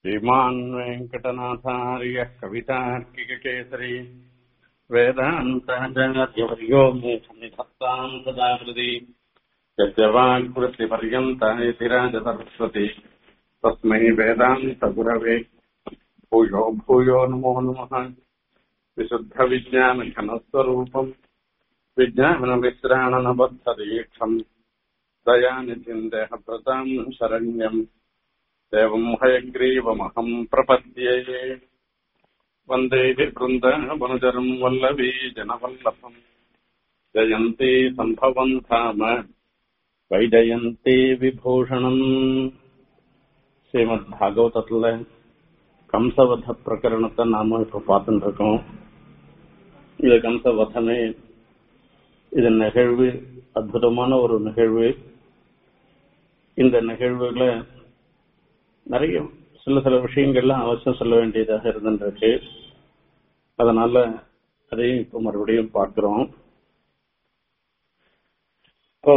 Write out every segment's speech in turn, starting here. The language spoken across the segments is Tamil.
श्रीमान् वेङ्कटनाथार्यः कवितार्किककेसरी वेदान्ताचार्यवर्यो मे सन्निधत्ताम् सदा हृदि यस्य वाक्वृत्तिपर्यन्ता इति राजसरस्वती तस्मै वेदान्तगुरवे भूयो भूयो नमो नमः विशुद्धविज्ञानघनस्वरूपम् विज्ञानविश्राणनबद्धदीक्षम् दयानिधिम् देहभृताम् शरण्यम् देवम् हयग्रीवमहम् प्रपद्ये वन्दे वृन्दावनुचरम् वल्लवी जनवल्लभम् जयन्ती सम्भवम् धाम வைஜயந்தி விபூஷணம் ஸ்ரீமத் பாகவதத்துல கம்சவத பிரகரணத்தை நாம இப்ப பார்த்துட்டு இருக்கோம் இது கம்சவதமே இது நிகழ்வு அற்புதமான ஒரு நிகழ்வு இந்த நிகழ்வுல நிறைய சில சில விஷயங்கள்லாம் அவசியம் சொல்ல வேண்டியதாக இருந்துருக்கு அதனால அதையும் இப்ப மறுபடியும் பார்க்கிறோம் இப்போ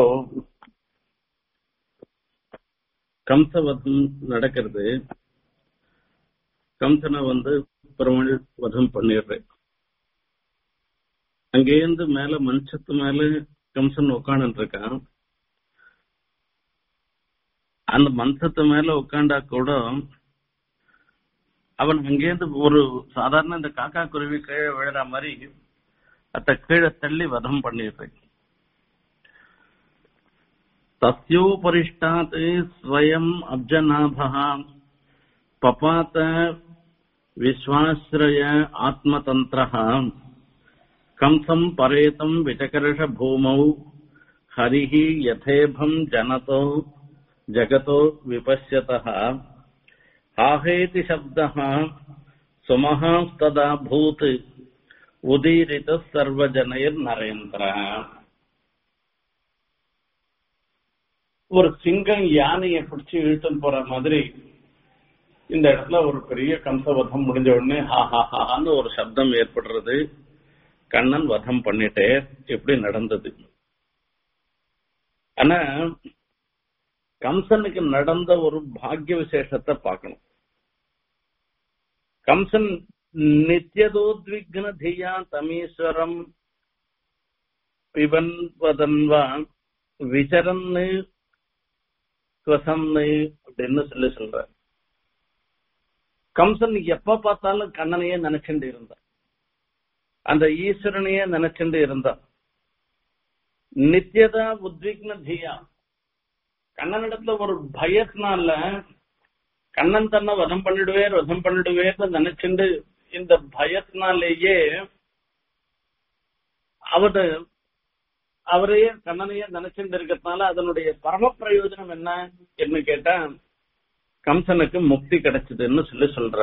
கம்சவதம் நடக்கிறது கம்சனை வந்து பெருமாள் வதம் பண்ணிடுறேன் அங்கேருந்து மேல மஞ்சத்து மேல கம்சன் உட்காந்து இருக்கான் அந்த மஞ்சத்து மேல உட்காண்டா கூட அவன் அங்கேருந்து ஒரு சாதாரண இந்த காக்கா குருவி கீழே விழுற மாதிரி அத்த கீழே தள்ளி வதம் பண்ணிடுறேன் तस्योपरिष्टात् स्वयम् अब्जनाभः पपात विश्वाश्रय आत्मतन्त्रः कंसम् परेतम् विचकर्ष भूमौ हरिः यथेभम् जनतो जगतो विपश्यतः आहेति शब्दः सुमहास्तदा भूत् उदीरितः सर्वजनैर्नरेन्द्रः ஒரு சிங்கம் யானையை பிடிச்சு இழுத்துன்னு போற மாதிரி இந்த இடத்துல ஒரு பெரிய கம்ச வதம் முடிஞ்ச உடனே ஹா ஹா ஹான்னு ஒரு சப்தம் ஏற்படுறது கண்ணன் வதம் பண்ணிட்டே எப்படி நடந்தது ஆனா கம்சனுக்கு நடந்த ஒரு பாக்கிய விசேஷத்தை பார்க்கணும் கம்சன் நித்தியதோத்விக்ன தியா தமீஸ்வரம் பிபன் வதன்வா விசரன்னு ஸ்வசம்னு அப்படின்னு சொல்லி சொல்ற கம்சன் எப்ப பார்த்தாலும் கண்ணனையே நினைச்சுட்டு இருந்தான் அந்த ஈஸ்வரனையே நினைச்சுட்டு இருந்தான் நித்தியதா உத்விக்ன தியா கண்ணனிடத்துல ஒரு பயத்தினால கண்ணன் தன்னை வதம் பண்ணிடுவேர் வதம் பண்ணிடுவேர்னு நினைச்சுட்டு இந்த பயத்தினாலேயே அவரு அவரையே கண்ணனையே நினைச்சிட்டு இருக்கிறதுனால அதனுடைய பரம பிரயோஜனம் என்ன என்று கேட்டா கம்சனுக்கு முக்தி கிடைச்சதுன்னு சொல்லி சொல்ற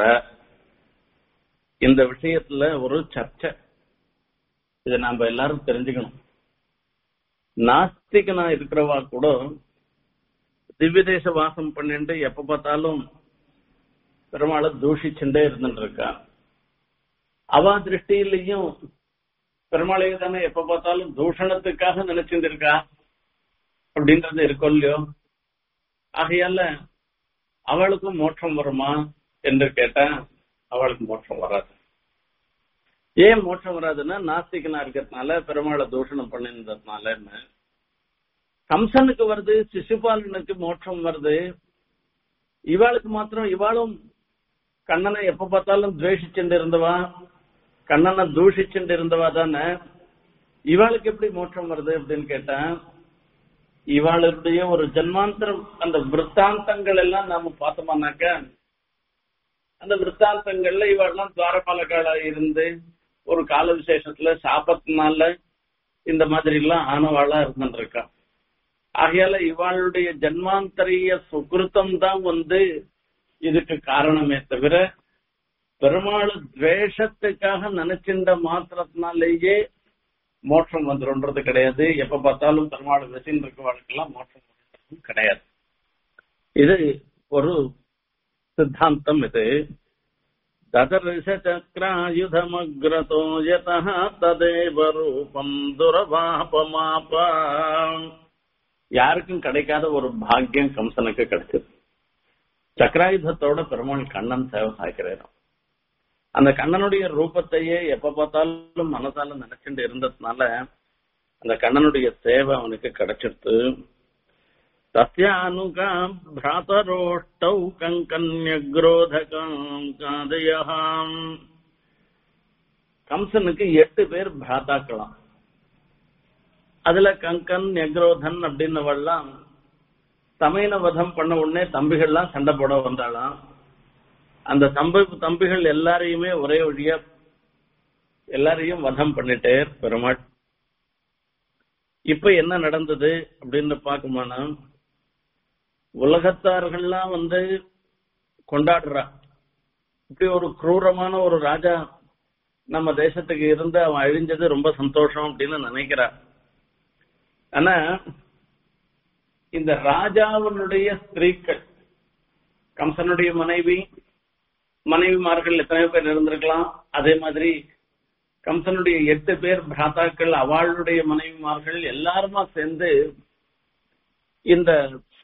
இந்த விஷயத்துல ஒரு சர்ச்சை இதை நாம எல்லாரும் தெரிஞ்சுக்கணும் நாஸ்திகனா இருக்கிறவா கூட திவ்ய தேச வாசம் பண்ணிட்டு எப்ப பார்த்தாலும் பெருமாளை தூஷிச்சுட்டே இருந்துட்டு இருக்கா அவா திருஷ்டியிலையும் பெருமாளையே தானே எப்ப பார்த்தாலும் தூஷணத்துக்காக நினைச்சிட்டு இருக்கா அப்படின்றது இருக்கும் இல்லையோ ஆகையால அவளுக்கும் மோட்சம் வருமா என்று கேட்டா அவளுக்கு மோட்சம் வராது ஏன் மோட்சம் வராதுன்னா நாஸ்திகனா இருக்கிறதுனால பெருமாளை தூஷணம் பண்ணிருந்ததுனால கம்சனுக்கு வருது சிசுபாலனுக்கு மோட்சம் வருது இவாளுக்கு மாத்திரம் இவாளும் கண்ணனை எப்ப பார்த்தாலும் துவேஷிச்சுட்டு இருந்தவா கண்ணனை தூஷிச்சுட்டு இருந்தவா தானே இவாளுக்கு எப்படி மோட்சம் வருது அப்படின்னு கேட்டா இவாளுடைய ஒரு ஜன்மாந்தரம் அந்த விற்த்தாந்தங்கள் எல்லாம் நாம பார்த்தோம்னாக்க அந்த விற்த்தாந்தங்கள்ல இவாள்லாம் துவாரபாலகால இருந்து ஒரு கால விசேஷத்துல சாபத்தினால இந்த மாதிரி எல்லாம் ஆனவாளா இருந்துருக்கா ஆகையால இவாளுடைய ஜன்மாந்தரிய சுகிருத்தம் தான் வந்து இதுக்கு காரணமே தவிர பெருமாள் துவேஷத்துக்காக நினைச்சின்ற மாத்திரத்தினாலேயே மோட்சம் வந்துடும்ன்றது கிடையாது எப்ப பார்த்தாலும் பெருமாள் விசின் இருக்கவாளுக்கெல்லாம் மோட்சம் கிடையாது இது ஒரு சித்தாந்தம் இது ததர்ஷ சக்கராயுதமக்ரதோ யதா ததேவ ரூபம் துரவாபமாப யாருக்கும் கிடைக்காத ஒரு பாக்கியம் கம்சனுக்கு கிடைச்சது சக்கராயுதத்தோட பெருமாள் கண்ணன் சேவை சாய்க்கிறாராம் அந்த கண்ணனுடைய ரூபத்தையே எப்ப பார்த்தாலும் மனசால நினைச்சுட்டு இருந்ததுனால அந்த கண்ணனுடைய சேவை அவனுக்கு கிடைச்சிருத்து தஸ்யானுகாம் பிராதரோஷ்டௌ கங்கன்யக்ரோதகாம் காதயாம் கம்சனுக்கு எட்டு பேர் பிராதாக்கலாம் அதுல கங்கன் நெக்ரோதன் அப்படின்னவெல்லாம் சமையன வதம் பண்ண உடனே தம்பிகள்லாம் சண்டை போட வந்தாளாம் அந்த தம்பி தம்பிகள் எல்லாரையுமே ஒரே வழியா எல்லாரையும் வதம் பண்ணிட்டே பெருமாள் இப்ப என்ன நடந்தது அப்படின்னு பாக்குமானா உலகத்தார்கள்லாம் வந்து கொண்டாடுறா இப்படி ஒரு குரூரமான ஒரு ராஜா நம்ம தேசத்துக்கு இருந்து அவன் அழிஞ்சது ரொம்ப சந்தோஷம் அப்படின்னு நினைக்கிறா ஆனா இந்த ராஜாவினுடைய ஸ்திரீக்கள் கம்சனுடைய மனைவி மனைவிமார்கள் எத்தனை பேர் இருந்திருக்கலாம் அதே மாதிரி கம்சனுடைய எட்டு பேர் பிராத்தாக்கள் அவளுடைய மனைவிமார்கள் எல்லாருமா சேர்ந்து இந்த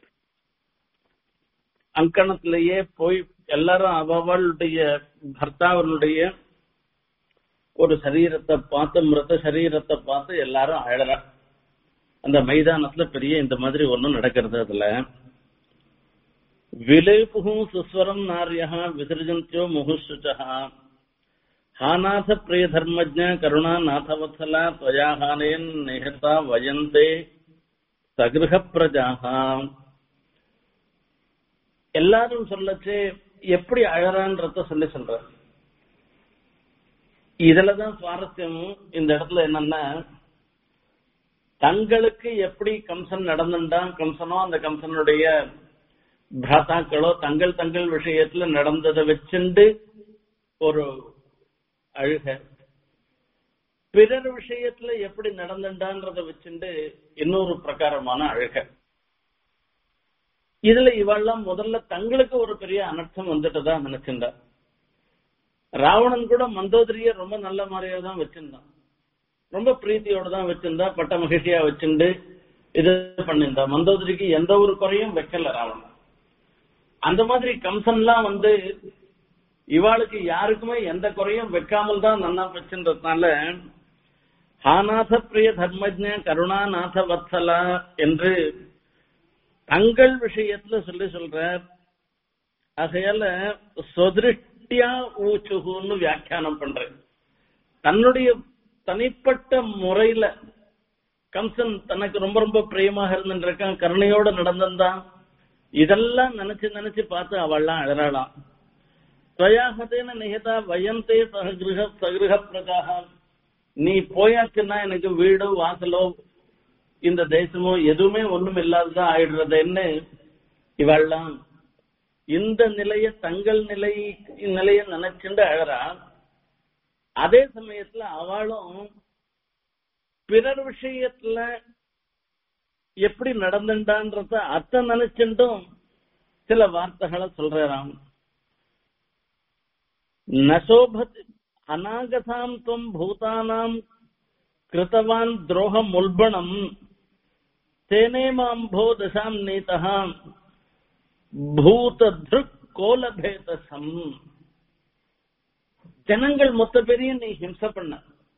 அங்கணத்திலேயே போய் எல்லாரும் அவளுடைய பர்த்தாவனுடைய ஒரு சரீரத்தை பார்த்து மிருத சரீரத்தை பார்த்து எல்லாரும் அழறா அந்த மைதானத்துல பெரிய இந்த மாதிரி ஒண்ணும் நடக்கிறது அதுல விலேபுகும் சுஸ்வரம் நாரியா விசர்ஜந்தியோ முகுஷுச்சா ஹாநாத பிரிய தர்மஜ கருணா நாதவத்சலா त्वया ஹானேன் நிகதா வயந்தே சகிருக பிரஜாகா எல்லாரும் சொல்லச்சே எப்படி அழறான்றத சொல்லி சொல்ற இதுலதான் சுவாரஸ்யம் இந்த இடத்துல என்னன்னா தங்களுக்கு எப்படி கம்சன் நடந்துட்டான் கம்சனோ அந்த கம்சனுடைய பிராத்தாக்களோ தங்கள் தங்கள் விஷயத்துல நடந்ததை வச்சுண்டு ஒரு அழுக பிறர் விஷயத்துல எப்படி நடந்துட்டான்றத வச்சுண்டு இன்னொரு பிரகாரமான அழுக இதுல இவெல்லாம் முதல்ல தங்களுக்கு ஒரு பெரிய அனர்த்தம் வந்துட்டதா நினைச்சிருந்தா ராவணன் கூட மந்தோதரிய ரொம்ப நல்ல மாதிரியா தான் வச்சிருந்தான் ரொம்ப பிரீத்தியோட தான் வச்சிருந்தா பட்ட மகிழ்ச்சியா வச்சுண்டு இது பண்ணிருந்தா மந்தோதரிக்கு எந்த ஒரு குறையும் வைக்கல ராவணன் அந்த மாதிரி கம்சன்லாம் வந்து இவாளுக்கு யாருக்குமே எந்த குறையும் வைக்காமல் தான் நன்னா வச்சிருந்ததுனால ஹாநாத பிரிய தர்மஜ கருணாநாத வத்சலா என்று தங்கள் விஷயத்துல சொல்லி சொல்றார் ஆகையால சொதிருஷ்டியா ஊச்சுகுன்னு வியாக்கியானம் பண்றேன் தன்னுடைய தனிப்பட்ட முறையில கம்சன் தனக்கு ரொம்ப ரொம்ப பிரியமாக இருந்துருக்கான் கருணையோட நடந்திருந்தான் இதெல்லாம் நினைச்சு நினைச்சு பார்த்து அவள்லாம் அழறாளாம் ஸ்வயாகத்தேன நிகதா வயந்தே சகிருக சகிருக பிரஜாக நீ போயாச்சுன்னா எனக்கு வீடோ வாசலோ இந்த தேசமோ எதுவுமே ஒண்ணும் இல்லாததான் ஆயிடுறதுன்னு இவெல்லாம் இந்த நிலைய தங்கள் நிலை நிலைய நினைச்சுண்டு அழறா அதே சமயத்துல அவளும் பிறர் விஷயத்துல எப்படி நடந்துட்டான்றத அத்தை நினைச்சுட்டும் சில வார்த்தைகளை சொல்றாராம் நசோபத் அநாகதாம் துவம் பூதானாம் கிருத்தவான் துரோக முல்பணம் தேனே மாம் போ தசாம் நீதா பூத திருக் கோலபேதசம் ஜனங்கள் மொத்த பேரையும் நீ ஹிம்ச பண்ண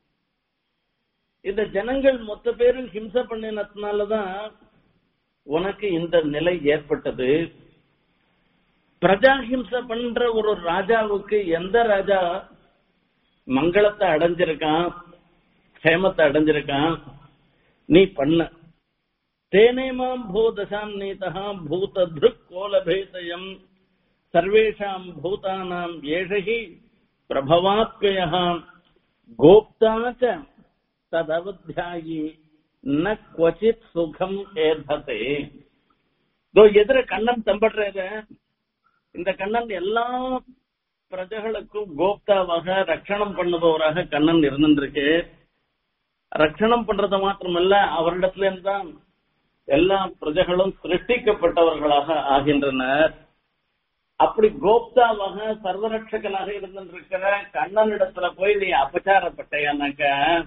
இந்த ஜனங்கள் மொத்த பேரும் ஹிம்ச பண்ணினதுனாலதான் உனக்கு இந்த நிலை ஏற்பட்டது பிரஜா ஹிம்ச பண்ற ஒரு ராஜாவுக்கு எந்த ராஜா மங்களத்தை அடைஞ்சிருக்கான் க்ஷேமத்தை அடைஞ்சிருக்கான் நீ பண்ண தேனேமாம் பூதசாம் நீதா பூத திருக் கோலபேதயம் சர்வேஷாம் பூதானாம் ஏஷகி பிரபவாத்மய கோப்தா ச ததவத்தியாயி ந குவச்சித் சுகம் ஏததே இதோ எதிர கண்ணன் தம்படுற இந்த கண்ணன் எல்லா பிரஜகளுக்கும் கோப்தாவாக ரட்சணம் பண்ணுபவராக கண்ணன் இருந்திருக்கு ரட்சணம் பண்றது மாத்திரமல்ல அவரிடத்துல இருந்தான் எல்லா பிரஜகளும் சிருஷ்டிக்கப்பட்டவர்களாக ஆகின்றனர் அப்படி கோப்தாவாக சர்வரட்சகனாக இருந்திருக்கிற கண்ணனிடத்துல போய் நீ அபச்சாரப்பட்டையானாக்க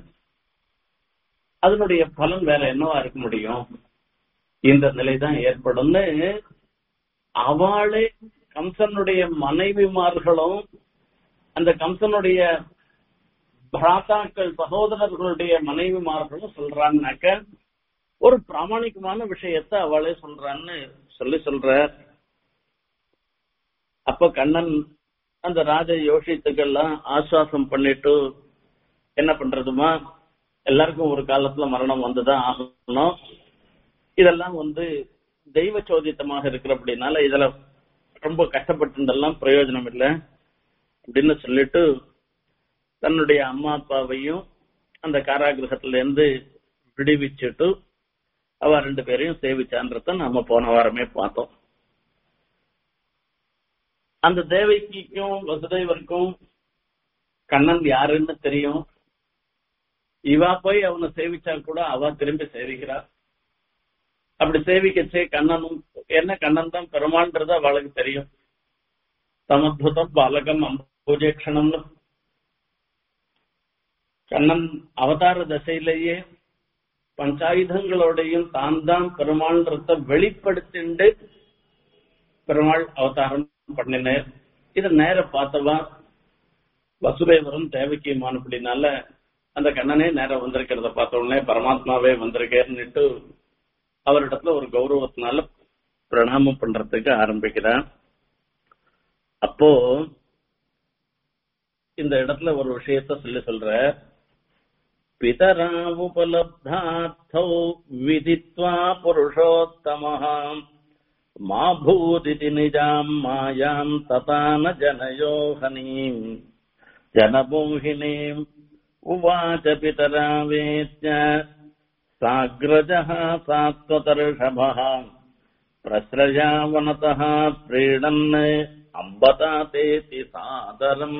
அதனுடைய பலன் வேற என்னவா இருக்க முடியும் இந்த நிலைதான் ஏற்படும்னு அவளே கம்சனுடைய மனைவிமார்களும் அந்த கம்சனுடைய பிராத்தாக்கள் சகோதரர்களுடைய மனைவிமார்களும் சொல்றான்னாக்க ஒரு பிராமணிகமான விஷயத்த அவளே சொல்றான்னு சொல்லி சொல்ற அப்ப கண்ணன் அந்த ராஜ யோசித்துக்கெல்லாம் ஆசுவாசம் பண்ணிட்டு என்ன பண்றதுமா எல்லாருக்கும் ஒரு காலத்துல மரணம் வந்துதான் ஆகணும் இதெல்லாம் வந்து தெய்வ சோதித்தமாக இருக்கிறபடினால இதுல ரொம்ப கஷ்டப்பட்டுலாம் பிரயோஜனம் இல்லை அப்படின்னு சொல்லிட்டு தன்னுடைய அம்மா அப்பாவையும் அந்த காராகிரகத்துல இருந்து விடுவிச்சுட்டு அவ ரெண்டு பேரையும் சேவிச்சான்றத நாம போன வாரமே பார்த்தோம் அந்த தேவகிக்கும் வசுதேவருக்கும் கண்ணன் யாருன்னு தெரியும் இவா போய் அவனை சேவிச்சா கூட அவ திரும்பி சேவிக்கிறா அப்படி சேவிக்கச்சே கண்ணனும் என்ன கண்ணன் தான் பெருமான்றது அவளுக்கு தெரியும் சமத்புதம் பாலகம் அம்பூஜேக்ஷணம்னு கண்ணன் அவதார தசையிலேயே பஞ்சாயுதங்களோடையும் தான் தான் பெருமாள்ன்றத வெளிப்படுத்திண்டு பெருமாள் அவதாரம் பண்ணினார் இத நேர பார்த்தவா வசுதேவரும் தேவக்கியமானபடினால அந்த கண்ணனே நேரம் வந்திருக்கிறத பார்த்த உடனே பரமாத்மாவே வந்திருக்கேன்னுட்டு அவரிடத்துல ஒரு கௌரவத்தினால பிரணாமம் பண்றதுக்கு ஆரம்பிக்கிறான் அப்போ இந்த இடத்துல ஒரு விஷயத்த சொல்லி சொல்ற பிதராவுபலப்தார்த்தௌ விதித்வா புருஷோத்தமः மா பூதிதி நிஜாம் மாயாம் ததா ந ஜனயோ ஹனீம் ஜனமோகினீம் உவாச்ச பிதரா வேத்ய சாக்ரஜः சாத்வதர்ஷभः பிரஸ்ரயாவனतः प्रीणन् அம்பதாதேதி சாதரம்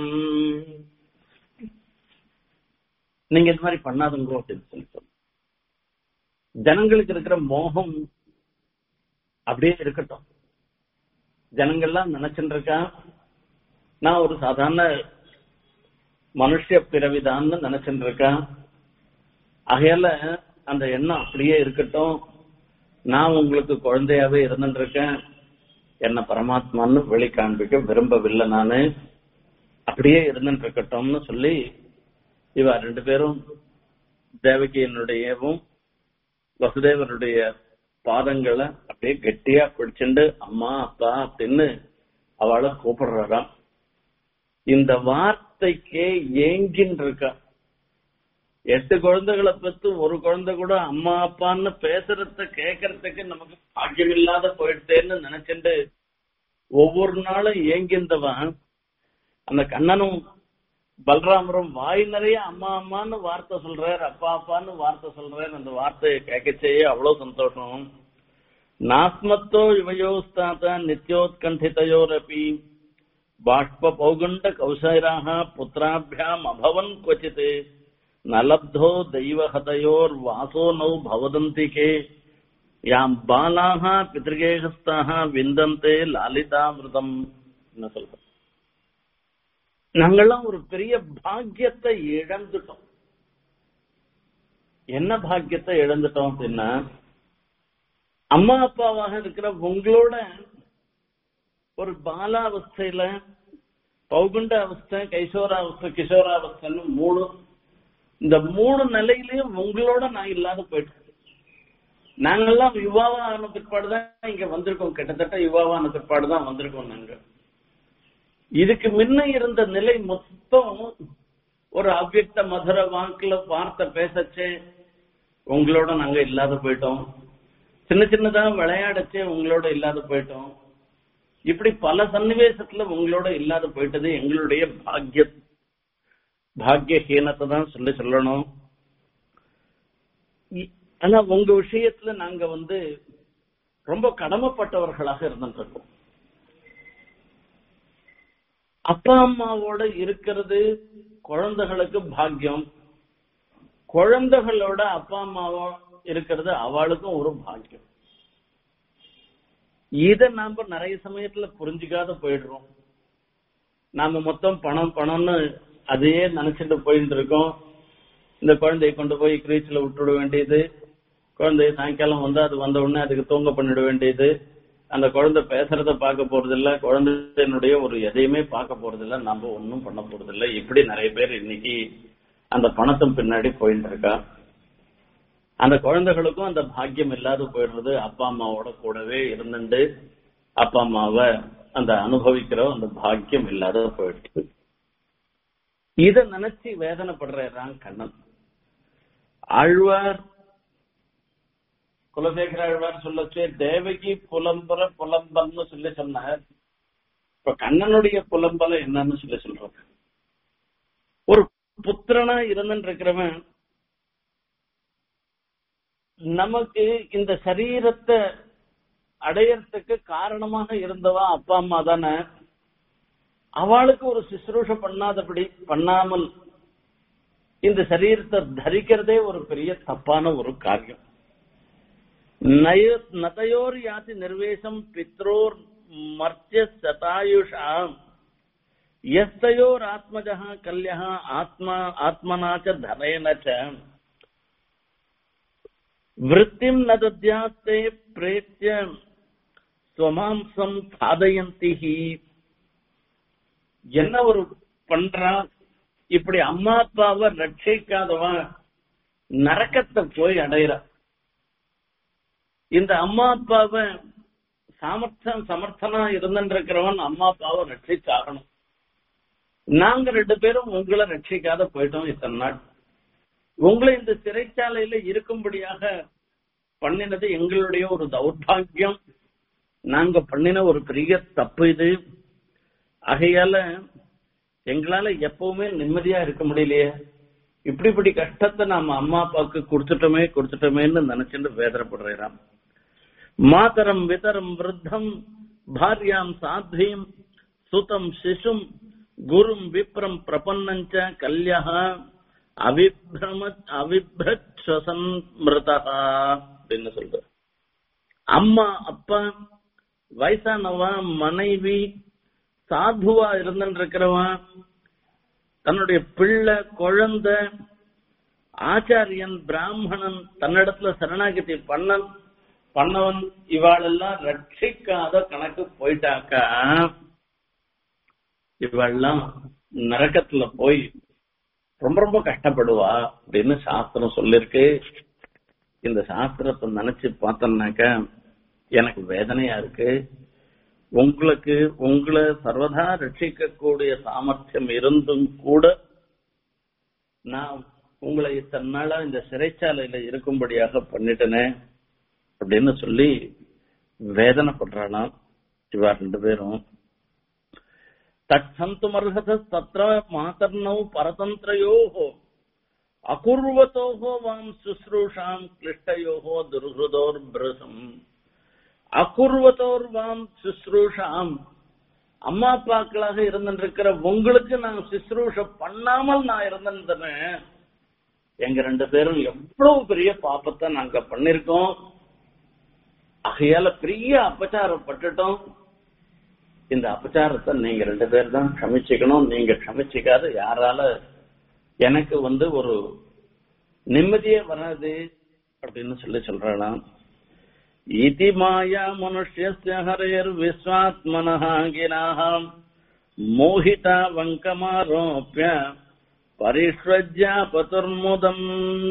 நீங்க இந்த மாதிரி பண்ணாதுங்கோ அப்படின்னு சொல்லி சொல்லு ஜனங்களுக்கு இருக்கிற மோகம் அப்படியே இருக்கட்டும் ஜனங்கள்லாம் நினைச்சுட்டு இருக்கா நான் ஒரு சாதாரண மனுஷ பிறவிதான்னு நினைச்சுட்டு இருக்கேன் ஆகையால அந்த எண்ணம் அப்படியே இருக்கட்டும் நான் உங்களுக்கு குழந்தையாவே இருந்துட்டு இருக்கேன் என்ன பரமாத்மான்னு வெளி காண்பிக்க விரும்பவில்லை நானு அப்படியே இருந்துட்டு இருக்கட்டும்னு சொல்லி இவ ரெண்டு பேரும் தேவகியனுடையவும் வசுதேவருடைய பாதங்களை அப்படியே கெட்டியா பிடிச்சுண்டு அம்மா அப்பா அப்படின்னு அவளை கூப்பிடுறாராம் இந்த வார்த்தைக்கே ஏங்கின்னு இருக்கா எட்டு குழந்தைகளை பெற்று ஒரு குழந்தை கூட அம்மா அப்பான்னு பேசுறத கேட்கறதுக்கு நமக்கு பாக்கியம் இல்லாத போயிட்டேன்னு நினைச்சுட்டு ஒவ்வொரு நாளும் ஏங்கின்றவன் அந்த கண்ணனும் பலராமரும் வாய் நிறைய அம்மா அம்மான்னு வார்த்தை சொல்றார் அப்பா அப்பான்னு வார்த்தை சொல்றார் அந்த வார்த்தையை கேட்கச்சேயே அவ்வளவு சந்தோஷம் நாஸ்மத்தோ இவயோஸ்தாத நித்யோத்கண்டிதயோரபி பாஷ்ப பௌகுண்ட கௌசராக புத்திராபியாம் அபவன் क्वचित् நலப்தோ தெய்வஹதயோர் வாசோ நௌ பவதந்திகே யாம் பாலாக பிதிருகேகஸ்தாக விந்தந்தே லாலிதாமிருதம் என்ன சொல்ற நாங்கெல்லாம் ஒரு பெரிய பாக்கியத்தை இழந்துட்டோம் என்ன பாக்கியத்தை இழந்துட்டோம் அப்படின்னா அம்மா அப்பாவாக இருக்கிற உங்களோட ஒரு பாலாவஸ்தையில பௌகுண்ட அவஸ்தை கைசோராவஸ்தை கிஷோராவஸ்தைன்னு மூணு இந்த மூணு நிலையிலயும் உங்களோட நான் இல்லாத போயிட்டேன் நாங்கெல்லாம் யுவாவா ஆன பிற்பாடுதான் இங்க வந்திருக்கோம் கிட்டத்தட்ட யுவாவா ஆன பிற்பாடுதான் வந்திருக்கோம் நாங்க இதுக்கு முன்ன இருந்த நிலை மொத்தம் ஒரு அவ்வியக்த மதுர வாக்குல வார்த்தை பேசச்சே உங்களோட நாங்க இல்லாத போயிட்டோம் சின்ன சின்னதா விளையாடச்சே உங்களோட இல்லாத போயிட்டோம் இப்படி பல சன்னிவேசத்துல உங்களோட இல்லாத போயிட்டது எங்களுடைய பாக்கிய பாக்கியஹீனத்தை தான் சொல்லி சொல்லணும் இ- ஆனா உங்க விஷயத்துல நாங்க வந்து ரொம்ப கடமைப்பட்டவர்களாக இருந்துட்டு இருக்கோம் அப்பா அம்மாவோட இருக்கிறது குழந்தைகளுக்கு பாக்கியம் குழந்தைகளோட அப்பா அம்மாவோ இருக்கிறது அவளுக்கும் ஒரு பாக்கியம் இத நாம நிறைய சமயத்துல புரிஞ்சுக்காத போயிடுறோம் நாம மொத்தம் பணம் பணம்னு அதையே நினைச்சிட்டு போயிட்டு இருக்கோம் இந்த குழந்தையை கொண்டு போய் கிரீச்சில் விட்டுட வேண்டியது குழந்தைய சாயங்காலம் வந்து அது வந்த உடனே அதுக்கு தூங்க பண்ணிட வேண்டியது அந்த குழந்தை பேசுறத பார்க்க போறது இல்ல குழந்தையினுடைய ஒரு எதையுமே பார்க்க போறது இல்ல நம்ம ஒன்னும் பண்ண போறது இல்ல இப்படி நிறைய பேர் இன்னைக்கு அந்த பணத்தின் பின்னாடி போயிட்டு இருக்கா அந்த குழந்தைகளுக்கும் அந்த பாக்கியம் இல்லாத போயிடுறது அப்பா அம்மாவோட கூடவே இருந்துட்டு அப்பா அம்மாவை அந்த அனுபவிக்கிற அந்த பாக்கியம் இல்லாத போயிடுச்சு இத நினைச்சு வேதனைப்படுறான் கண்ணன் ஆழ்வார் குலசேகர ஆழ்வார் சொல்லச்சே தேவகி புலம்பர புலம்பல்னு சொல்லி சொன்னார் இப்ப கண்ணனுடைய புலம்பல என்னன்னு சொல்லி சொல்றாங்க ஒரு புத்திரனா இருந்துட்டு இருக்கிறவன் நமக்கு இந்த சரீரத்தை அடையறதுக்கு காரணமாக இருந்தவா அப்பா அம்மா தானே அவளுக்கு ஒரு சுசுரூஷ பண்ணாதபடி பண்ணாமல் இந்த சரீரத்தை தரிக்கிறதே ஒரு பெரிய தப்பான ஒரு காரியம் நய- நதயோர் யாதி நிர்வேசம் பித்ரோர் மர்த்திய சதாயுஷாம் எஸ்தயோர் ஆத்மஜா கல்யா ஆத்மா ஆத்மனாச்ச தனேன ச விருத்திம் ந தத்யாஸ்தே பிரேத்திய ஸ்வமாம்சம் சாதயந்தி என்ன ஒரு பண்றான் இப்படி அம்மா அப்பாவை ரட்சிக்காதவன் நரக்கத்தை போய் அடையிறான் இந்த அம்மா அப்பாவை சாமர்த்தம் சமர்த்தனா இருந்துருக்கிறவன் அம்மா அப்பாவை ரட்சிச்சாகணும் நாங்க ரெண்டு பேரும் உங்களை ரட்சிக்காத போயிட்டோம் இத்தனை நாள் உங்களை இந்த சிறைச்சாலையில இருக்கும்படியாக பண்ணினது எங்களுடைய ஒரு தௌர்பாகியம் நாங்க பண்ணின ஒரு பெரிய தப்பு இது ஆகையால எங்களால எப்பவுமே நிம்மதியா இருக்க முடியலையே இப்படி இப்படி கஷ்டத்தை நாம அம்மா அப்பாவுக்கு கொடுத்துட்டோமே கொடுத்துட்டோமேன்னு நினைச்சுட்டு வேதனைப்படுறான் மாதரம் விதரம் விருத்தம் பாரியாம் சாத்வீம் சுதம் சிசும் குரும் விப்ரம் பிரபன்னஞ்ச கல்யா அவிப்ரம அவிப்ரச்சன் மிருதா அப்படின்னு சொல்ற அம்மா அப்பா வயசானவன் மனைவி சாதுவா இருந்துட்டு இருக்கிறவன் தன்னுடைய பிள்ளை குழந்தை ஆச்சாரியன் பிராமணன் தன்னிடத்துல சரணாகதி பண்ணன் பண்ணவன் இவாளெல்லாம் ரட்சிக்காத கணக்கு போயிட்டாக்கா இவாள்லாம் நரக்கத்துல போய் ரொம்ப ரொம்ப கஷ்டப்படுவா அப்படின்னு சாஸ்திரம் சொல்லிருக்கு இந்த சாஸ்திரத்தை நினைச்சு பார்த்தோம்னாக்க எனக்கு வேதனையா இருக்கு உங்களுக்கு உங்களை சர்வதா ரட்சிக்கக்கூடிய சாமர்த்தியம் இருந்தும் கூட நான் உங்களை இத்தனை நாளா இந்த சிறைச்சாலையில இருக்கும்படியாக பண்ணிட்டனே அப்படின்னு சொல்லி வேதனைப்படுறானா இவா ரெண்டு பேரும் தட்சந்துமர்ஹத தத்ர மாதர்னௌ பரதந்திரயோஹோ அகுர்வத்தோஹோ வாம் சுஸ்ரூஷாம் கிளிஷ்டயோஹோ துர்ஹதோர் பிரசம் அகுர்வத்தோர் வாம் சுஸ்ரூஷாம் அம்மா அப்பாக்களாக இருந்திருக்கிற உங்களுக்கு நான் சுஸ்ரூஷ பண்ணாமல் நான் இருந்திருந்தேன் எங்க ரெண்டு பேரும் எவ்வளவு பெரிய பாப்பத்தை நாங்க பண்ணிருக்கோம் ஆகையால பெரிய அபச்சாரம் பட்டுட்டோம் இந்த அபச்சாரத்தை நீங்க ரெண்டு பேர் தான் க்ஷமிச்சுக்கணும் நீங்க க்ஷமிச்சிக்காத யாரால எனக்கு வந்து ஒரு நிம்மதியே வராது அப்படின்னு சொல்லி சொல்றாளாம் இதி மாயா மனுஷ்யஸ்ய ஹரேர் விஸ்வாத்மனः கினாः மோகிதா வங்கமாரோப்பிய பரிஷ்வஜ்யா பதுர்முதம்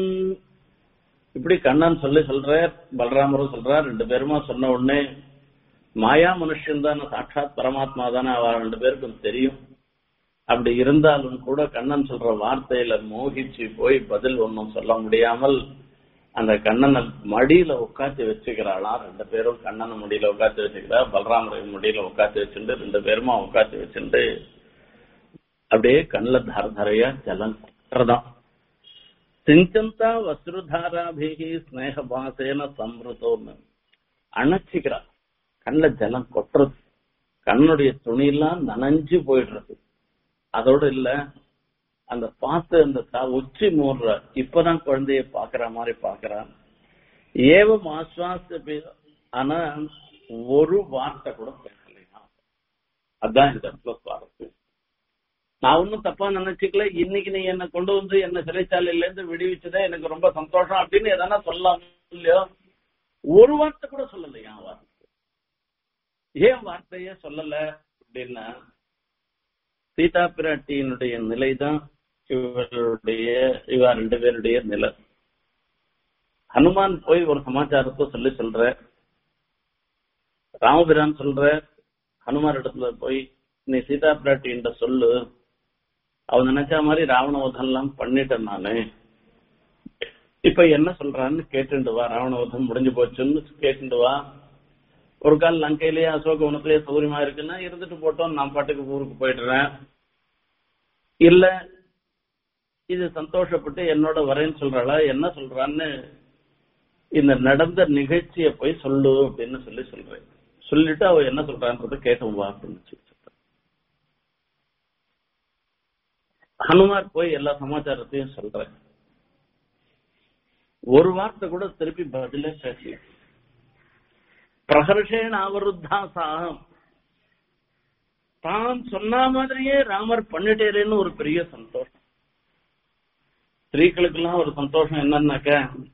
இப்படி கண்ணன் சொல்லி சொல்றார் பலராமரும் சொல்றார் ரெண்டு பேருமா சொன்ன உடனே மாயா மனுஷன் தானே சாட்சாத் பரமாத்மா தானே அவ ரெண்டு பேருக்கும் தெரியும் அப்படி இருந்தாலும் கூட கண்ணன் சொல்ற வார்த்தையில மோகிச்சு போய் பதில் ஒன்னும் சொல்ல முடியாமல் அந்த கண்ணனை மடியில உட்காந்து வச்சுக்கிறாளாம் ரெண்டு பேரும் கண்ணனை முடியில உட்காந்து வச்சுக்கிறா பலராமரை முடியில உட்காந்து வச்சுட்டு ரெண்டு பேருமா உட்காந்து வச்சுட்டு அப்படியே கண்ணுல தர தரையா ஜலம் கொட்டுறதாம் சிஞ்சந்தா வஸ்ருதாராபிகி ஸ்னேகபாசேன சம்ருதோன்னு அணைச்சிக்கிறா கண்ணுல ஜலம் கொட்டுறது கண்ணுடைய துணியெல்லாம் நனைஞ்சு போயிடுறது அதோட இல்ல அந்த பார்த்து அந்த தா- உச்சி மூடுற இப்பதான் குழந்தைய பாக்குற மாதிரி பாக்குறான் ஏவம் ஆஸ்வாச ஆனா ஒரு வார்த்தை கூட பேசலையா அதான் இந்த இடத்துல சுவாரஸ்யம் நான் ஒன்னும் தப்பா நினைச்சுக்கல இன்னைக்கு நீ என்ன கொண்டு வந்து என்ன சிறைச்சாலையில இருந்து விடுவிச்சதே எனக்கு ரொம்ப சந்தோஷம் அப்படின்னு எதனா சொல்லலாம் இல்லையோ ஒரு வார்த்தை கூட சொல்லலையா அவர் ஏன் வார்த்தையே சொல்லல அப்படின்னா சீதா பிராட்டியினுடைய நிலைதான் இவர்களுடைய இவா ரெண்டு பேருடைய நிலை ஹனுமான் போய் ஒரு சமாச்சாரத்தை சொல்லி சொல்ற ராமபிரான் சொல்ற ஹனுமார் இடத்துல போய் நீ சீதா பிராட்டின்ற சொல்லு அவன் நினைச்ச மாதிரி ராவணவதம் எல்லாம் பண்ணிட்டேன் நானு இப்ப என்ன சொல்றான்னு கேட்டுண்டு வா ராவணவதம் முடிஞ்சு போச்சுன்னு கேட்டுண்டு வா ஒரு கால் லங்கையிலேயே அசோகவனத்திலேயே சௌரியமா இருக்குன்னா இருந்துட்டு போட்டோம் நான் பாட்டுக்கு ஊருக்கு போயிடுறேன் இல்ல இது சந்தோஷப்பட்டு என்னோட வரேன்னு சொல்றாளா என்ன சொல்றான்னு இந்த நடந்த நிகழ்ச்சியை போய் சொல்லு அப்படின்னு சொல்லி சொல்றேன் சொல்லிட்டு அவ என்ன சொல்றான்றத கேட்டோம் வா அப்படின்னு சொல்லி சொல்றேன் ஹனுமார் போய் எல்லா சமாச்சாரத்தையும் சொல்றேன் ஒரு வார்த்தை கூட திருப்பி பதிலே பேசல பிரகர்ஷேன அவருத்தாசா தான் சொன்ன மாதிரியே ராமர் பண்ணிட்டேரேன்னு ஒரு பெரிய சந்தோஷம் ஸ்திரீகளுக்கெல்லாம் ஒரு சந்தோஷம் என்னன்னாக்க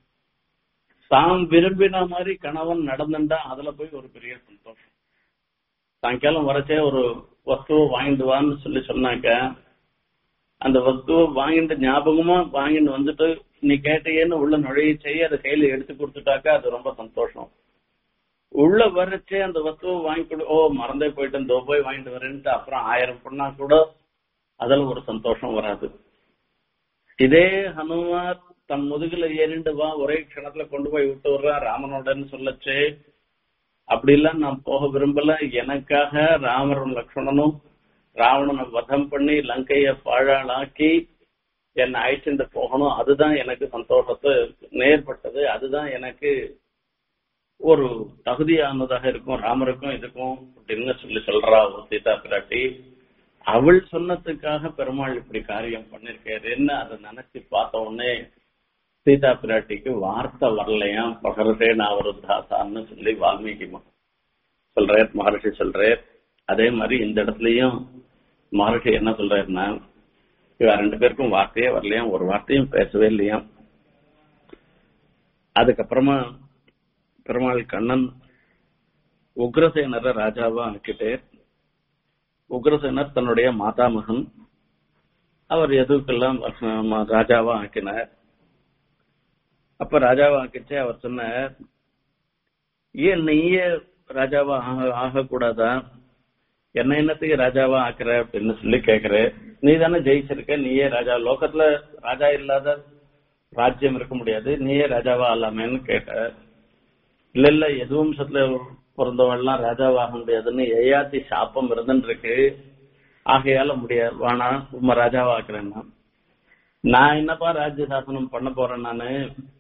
தாம் விரும்பின மாதிரி கணவன் நடந்துட்டா அதுல போய் ஒரு பெரிய சந்தோஷம் சாயங்காலம் வரச்சே ஒரு வஸ்துவை வாங்கிட்டு வான்னு சொல்லி சொன்னாக்க அந்த வஸ்துவை வாங்கிட்டு ஞாபகமா வாங்கிட்டு வந்துட்டு நீ கேட்டேன்னு உள்ள நுழைய செய்ய அதை கையில எடுத்து கொடுத்துட்டாக்கா அது ரொம்ப சந்தோஷம் உள்ள வரச்சே அந்த வஸ்துவை வாங்கி கொடு ஓ மறந்தே போயிட்டு இந்த போய் வாங்கிட்டு வரேன்ட்டு அப்புறம் ஆயிரம் பொண்ணா கூட அதுல ஒரு சந்தோஷம் வராது இதே ஹனுமார் தன் முதுகுல ஏறிண்டு வா ஒரே க்ஷணத்துல கொண்டு போய் விட்டு வர்றான் ராமனோடன்னு சொல்லச்சே அப்படி எல்லாம் நான் போக விரும்பல எனக்காக ராமரும் லக்ஷ்மணனும் ராவணனை வதம் பண்ணி லங்கைய பாழாளாக்கி என்னை அழைச்சிட்டு போகணும் அதுதான் எனக்கு சந்தோஷத்தை நேர்பட்டது அதுதான் எனக்கு ஒரு தகுதியானதாக இருக்கும் ராமருக்கும் இதுக்கும் அப்படின்னு சொல்லி சொல்றா ஒரு சீதா பிராட்டி அவள் சொன்னதுக்காக பெருமாள் இப்படி காரியம் பண்ணிருக்காருன்னு அதை நினைச்சு பார்த்த உடனே சீதா பிராட்டிக்கு வார்த்தை வரலையாம் பகரதே நாவருத்தாசான்னு சொல்லி வால்மீகி சொல்றார் மகர்ஷி சொல்றார் அதே மாதிரி இந்த இடத்துலயும் மகர்ஷி என்ன சொல்றாருன்னா இவ ரெண்டு பேருக்கும் வார்த்தையே வரலையாம் ஒரு வார்த்தையும் பேசவே இல்லையாம் அதுக்கப்புறமா பெருமாள் கண்ணன் உக்ரசேனரை ராஜாவா ஆக்கிட்டு உக்ரசேனர் தன்னுடைய மாதாமகன் அவர் எதுக்கெல்லாம் ராஜாவா ஆக்கினார் அப்ப ராஜாவா ஆக்கிச்சு அவர் சொன்னார் ஏன் நீயே ராஜாவா ஆக ஆகக்கூடாதா என்ன என்னத்துக்கு ராஜாவா ஆக்குற அப்படின்னு சொல்லி கேக்குற நீ தானே ஜெயிச்சிருக்க நீயே ராஜா லோகத்துல ராஜா இல்லாத ராஜ்யம் இருக்க முடியாது நீயே ராஜாவா ஆலாமேன்னு கேட்ட இல்ல இல்ல எதுவும் சத்துல பிறந்தவெல்லாம் ராஜாவாக முடியாதுன்னு ஏயாத்தி சாப்பம் இருந்துன்னு இருக்கு ஆகையால முடியாது வானா உம்ம ராஜாவா ஆக்குறேன்னா நான் என்னப்பா ராஜ்ய சாசனம் பண்ண போறேன் நானு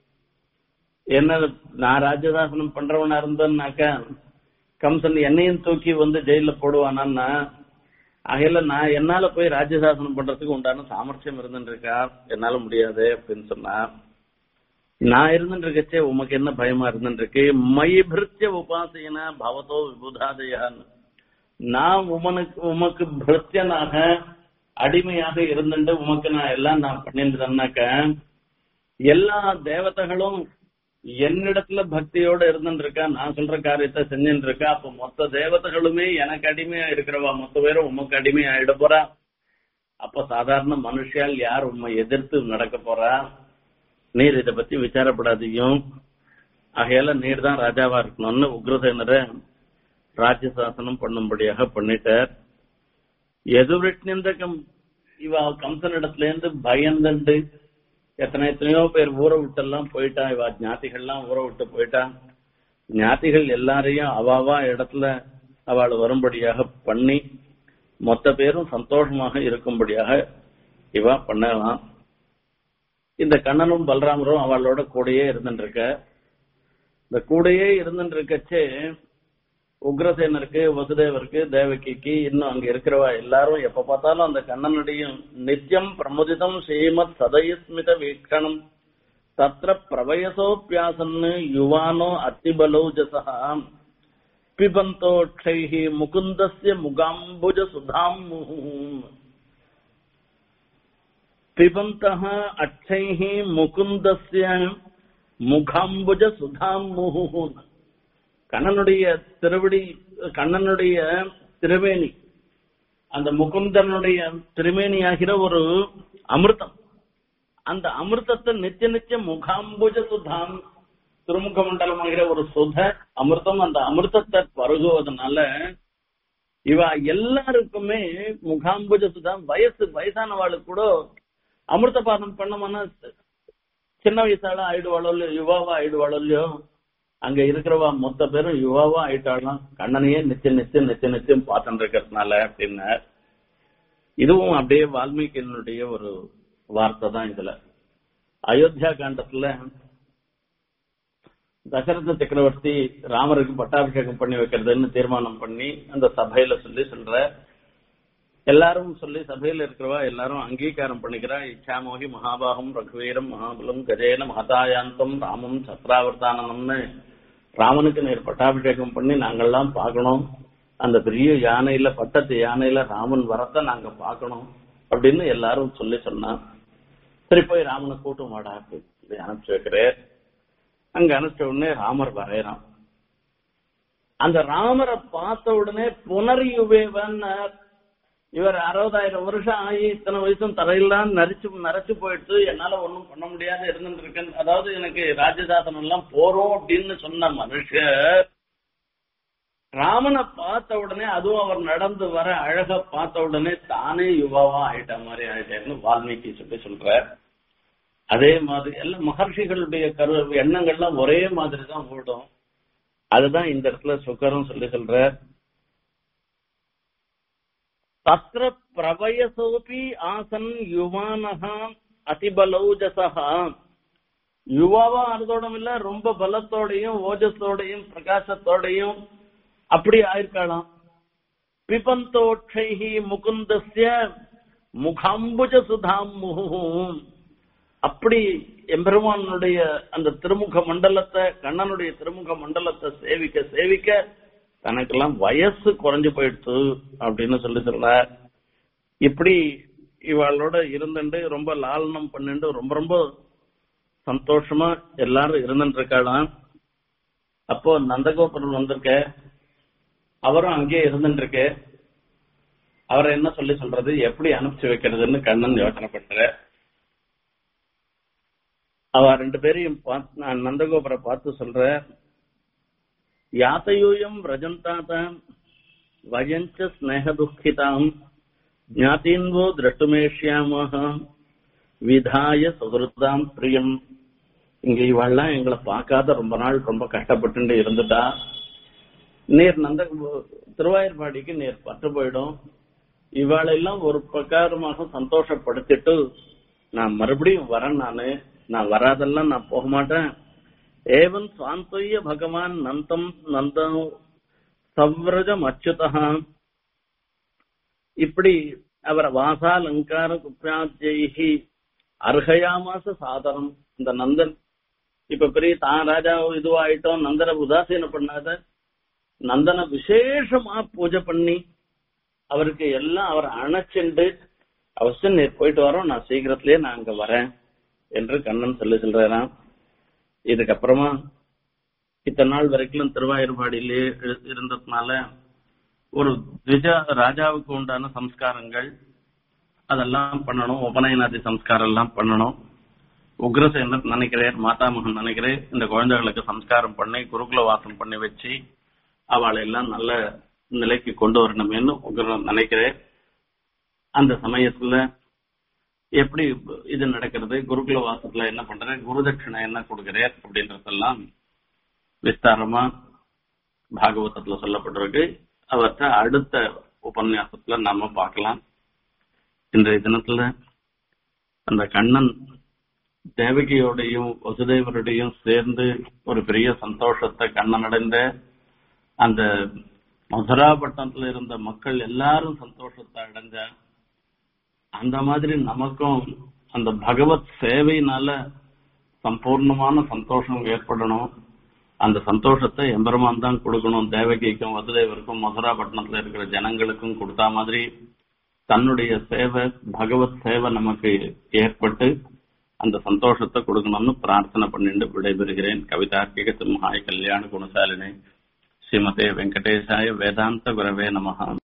என்ன நான் ராஜ்யசாசனம் பண்றவனா இருந்தேன்னாக்கா கம்சன் என்னையும் தூக்கி வந்து ஜெயில போடுவானா ஆகையில நான் என்னால போய் ராஜ்யசாசனம் பண்றதுக்கு உண்டான சாமர்த்தியம் இருந்துட்டு இருக்கா என்னால முடியாது அப்படின்னு சொன்னா நான் இருந்துட்டு இருக்கச்சே உமக்கு என்ன பயமா இருந்துட்டு இருக்கு மயி பிருத்திய உபாசையன பவதோ விபுதாதயான்னு நான் உமனுக்கு உமக்கு பிருத்தியனாக அடிமையாக இருந்துட்டு உமக்கு நான் எல்லாம் நான் பண்ணிருந்தேன்னாக்க எல்லா தேவதைகளும் என்னிடத்துல பக்தியோட இருந்துட்டு இருக்கா நான் சொல்ற காரியத்தை செஞ்சுட்டு இருக்கா அப்ப மொத்த தேவதைகளுமே எனக்கு அடிமையா இருக்கிறவா மொத்த பேரும் உமக்கு அடிமையா ஆயிட போறா அப்ப சாதாரண மனுஷியால் யார் உண்மை எதிர்த்து நடக்க போறா நீர் இதை பத்தி விசாரப்படாதையும் ஆகையால நீர் தான் ராஜாவா இருக்கணும்னு உக்ரசேனரை ராஜ்யசாசனம் பண்ணும்படியாக பண்ணிட்டார் எதிர்ந்த கம் இவ கம்சனிடத்துல இருந்து பயந்துண்டு எத்தனை எத்தனையோ பேர் ஊரை விட்டெல்லாம் போயிட்டா இவ ஞாத்திகள்லாம் ஊரை விட்டு போயிட்டா ஞாத்திகள் எல்லாரையும் அவாவா இடத்துல அவள் வரும்படியாக பண்ணி மொத்த பேரும் சந்தோஷமாக இருக்கும்படியாக இவ பண்ணலாம் இந்த கண்ணனும் பலராமரும் அவளோட கூடயே இருந்துட்டு இருக்க இந்த கூடயே இருந்துட்டு இருக்கச்சே உக்ரசேனருக்கு வசுதேவருக்கு தேவகிக்கு இன்னும் அங்க இருக்கிறவா எல்லாரும் எப்ப பார்த்தாலும் அந்த கண்ணனுடைய நித்தியம் பிரமுதிதம் ஸ்ரீமத் சதயஸ்மித வீக்ஷணம் தத்திர பிரவயசோப்பியாசன்னு யுவானோ அத்திபலௌஜசா பிபந்தோட்சைः முகுந்தஸ்ய முகாம்புஜ சுதாம் பிபந்தः அட்சைः முகுந்தஸ்ய முகாம்புஜ சுதாம் கண்ணனுடைய திருவடி கண்ணனுடைய திருமேனி அந்த முகுந்தனுடைய திருமேனியாகிற ஒரு அமிர்தம் அந்த அமிர்தத்தை நித்திய நித்திய முகாம்புஜ சுதாம் திருமுக மண்டலமாகிற ஒரு சுத அமிர்தம் அந்த அமிர்தத்தை பருகுவதனால இவ எல்லாருக்குமே முகாம்புஜ சுதாம் வயசு வயசானவாளுக்கு கூட அமிர்த பானம் பண்ணோம்னா சின்ன வயசால ஆயிடுவாளோ இல்லையோ யுவாவா ஆயிடுவாளோ இல்லையோ அங்க இருக்கிறவா மொத்த பேரும் யுவாவா ஆயிட்டாலும் கண்ணனையே நிச்சயம் நிச்சயம் நிச்சயம் நிச்சயம் பார்த்துட்டு இருக்கிறதுனால அப்படின்னு இதுவும் அப்படியே வால்மீகியினுடைய ஒரு வார்த்தை தான் இதுல அயோத்தியா காண்டத்துல தசரத சக்கரவர்த்தி ராமருக்கு பட்டாபிஷேகம் பண்ணி வைக்கிறதுன்னு தீர்மானம் பண்ணி அந்த சபையில சொல்லி சொல்ற எல்லாரும் சொல்லி சபையில இருக்கிறவா எல்லாரும் அங்கீகாரம் பண்ணிக்கிறா இச்சாமோகி மகாபாகம் ரகுவீரம் மகாபலம் கஜேன மகதாயாந்தம் ராமம் சத்ராவர்த்தானம்னு ராமனுக்கு நேர் பட்டாபிஷேகம் பண்ணி நாங்கெல்லாம் பார்க்கணும் அந்த பெரிய யானையில பட்டத்து யானையில ராமன் வரத்தை நாங்க பார்க்கணும் அப்படின்னு எல்லாரும் சொல்லி சொன்னா சரி போய் ராமனை கூட்டம் வாடா அப்படின்னு சொல்லி அனுப்பிச்சு வைக்கிறேன் அங்க அனுப்பிச்ச உடனே ராமர் வரையறான் அந்த ராமரை பார்த்த உடனே புனர்யுவேவன் இவர் அறுபதாயிரம் வருஷம் ஆகி இத்தனை வயசும் தரையெல்லாம் நரிச்சு நரைச்சு போயிடுச்சு என்னால ஒண்ணும் பண்ண முடியாது இருந்துட்டு இருக்கேன் அதாவது எனக்கு ராஜ்யசாசனம் எல்லாம் போறோம் அப்படின்னு சொன்ன மனுஷர் ராமனை பார்த்த உடனே அதுவும் அவர் நடந்து வர அழக பார்த்த உடனே தானே யுவாவா ஆயிட்ட மாதிரி ஆயிட்டேன்னு வால்மீகி சொல்லி சொல்ற அதே மாதிரி எல்லா மகர்ஷிகளுடைய கரு எண்ணங்கள்லாம் ஒரே மாதிரி தான் ஓடும் அதுதான் இந்த இடத்துல சுக்கரம் சொல்லி சொல்ற தத்ர பிரவயசோபி ஆசன் யுவானஹா அதிபலௌஜசா யுவாவா இருந்தோடும் இல்ல ரொம்ப பலத்தோடையும் ஓஜஸோடையும் பிரகாசத்தோடையும் அப்படி ஆயிருக்கலாம் பிபந்தோட்சைஹி முகுந்தஸ்ய முகாம்புஜ சுதாம் முகும் அப்படி எம்பெருமானுடைய அந்த திருமுக மண்டலத்தை கண்ணனுடைய திருமுக மண்டலத்தை சேவிக்க சேவிக்க தனக்கெல்லாம் வயசு குறைஞ்சு போயிடுச்சு அப்படின்னு சொல்லி சொல்ற இப்படி இவளோட இருந்துட்டு ரொம்ப லாலனம் பண்ணிட்டு ரொம்ப ரொம்ப சந்தோஷமா எல்லாரும் இருந்துட்டு இருக்காளாம் அப்போ நந்தகோபுரம் வந்திருக்க அவரும் அங்கேயே இருந்துட்டு இருக்கு அவரை என்ன சொல்லி சொல்றது எப்படி அனுப்பிச்சு வைக்கிறதுன்னு கண்ணன் யோசனை பண்ற அவ ரெண்டு பேரையும் பார்த்து நான் நந்தகோபுரை பார்த்து சொல்ற யாத்தயூயம் ரஜந்தாத வயஞ்ச ஸ்னேக துக்கிதாம் ஞாத்தீன்வோ திரட்டுமேஷ்யாம விதாய சுகிருதாம் பிரியம் இங்க இவாள்லாம் எங்களை பார்க்காத ரொம்ப நாள் ரொம்ப கஷ்டப்பட்டு இருந்துட்டா நீர் நந்த திருவாயூர்பாடிக்கு நீர் பட்டு போயிடும் இவாளெல்லாம் ஒரு பிரகாரமாக சந்தோஷப்படுத்திட்டு நான் மறுபடியும் வரேன் நானு நான் வராதெல்லாம் நான் போக மாட்டேன் ஏவன் சுவாந்தொய்ய பகவான் நந்தம் நந்தம் சவ்ரஜம் அச்சுதா இப்படி அவர் வாசாலங்கார குப்யாத்யி அர்ஹயாமாச சாதனம் இந்த நந்தன் இப்ப பெரிய தான் ராஜா இதுவாயிட்டோம் நந்தனை உதாசீனம் பண்ணாத நந்தனை விசேஷமா பூஜை பண்ணி அவருக்கு எல்லாம் அவர் அணைச்சுண்டு அவசியம் நீர் போயிட்டு வரோம் நான் சீக்கிரத்திலேயே நான் அங்க வரேன் என்று கண்ணன் சொல்லி சொல்றாராம் இதுக்கப்புறமா இத்தனை நாள் வரைக்கும் திருவாயூர்பாடியிலே இருந்ததுனால ஒரு திஜ ராஜாவுக்கு உண்டான சம்ஸ்காரங்கள் அதெல்லாம் பண்ணணும் உபநயனாதி சம்ஸ்காரம் எல்லாம் பண்ணணும் உக்ரசேனர் நினைக்கிறேன் மாதாமகன் நினைக்கிறேன் இந்த குழந்தைகளுக்கு சம்ஸ்காரம் பண்ணி குருகுல வாசம் பண்ணி வச்சு அவளை எல்லாம் நல்ல நிலைக்கு கொண்டு வரணுமேனு உக்ரன் நினைக்கிறேன் அந்த சமயத்துல எப்படி இது நடக்கிறது குருகுல வாசத்துல என்ன பண்ற குருதட்சிணை என்ன கொடுக்கிறேன் அப்படின்றதெல்லாம் விஸ்தாரமா பாகவதத்துல சொல்லப்பட்டிருக்கு அவற்றை அடுத்த உபன்யாசத்துல நாம பார்க்கலாம் இன்றைய தினத்துல அந்த கண்ணன் தேவகியோடையும் வசுதேவருடையும் சேர்ந்து ஒரு பெரிய சந்தோஷத்தை கண்ணன் அடைந்த அந்த மதுராபட்டினத்துல இருந்த மக்கள் எல்லாரும் சந்தோஷத்தை அடைஞ்ச அந்த மாதிரி நமக்கும் அந்த பகவத் சேவையினால சம்பூர்ணமான சந்தோஷம் ஏற்படணும் அந்த சந்தோஷத்தை எம்பெருமான் தான் கொடுக்கணும் தேவகிக்கும் வசுதேவருக்கும் மதுராபட்டினத்துல இருக்கிற ஜனங்களுக்கும் கொடுத்தா மாதிரி தன்னுடைய சேவை பகவத் சேவை நமக்கு ஏற்பட்டு அந்த சந்தோஷத்தை கொடுக்கணும்னு பிரார்த்தனை பண்ணிட்டு விடைபெறுகிறேன் கவிதார்க்கிக சிம்ஹாய் கல்யாண குணசாலினி ஸ்ரீமதே வெங்கடேசாய வேதாந்த குரவே நமஹா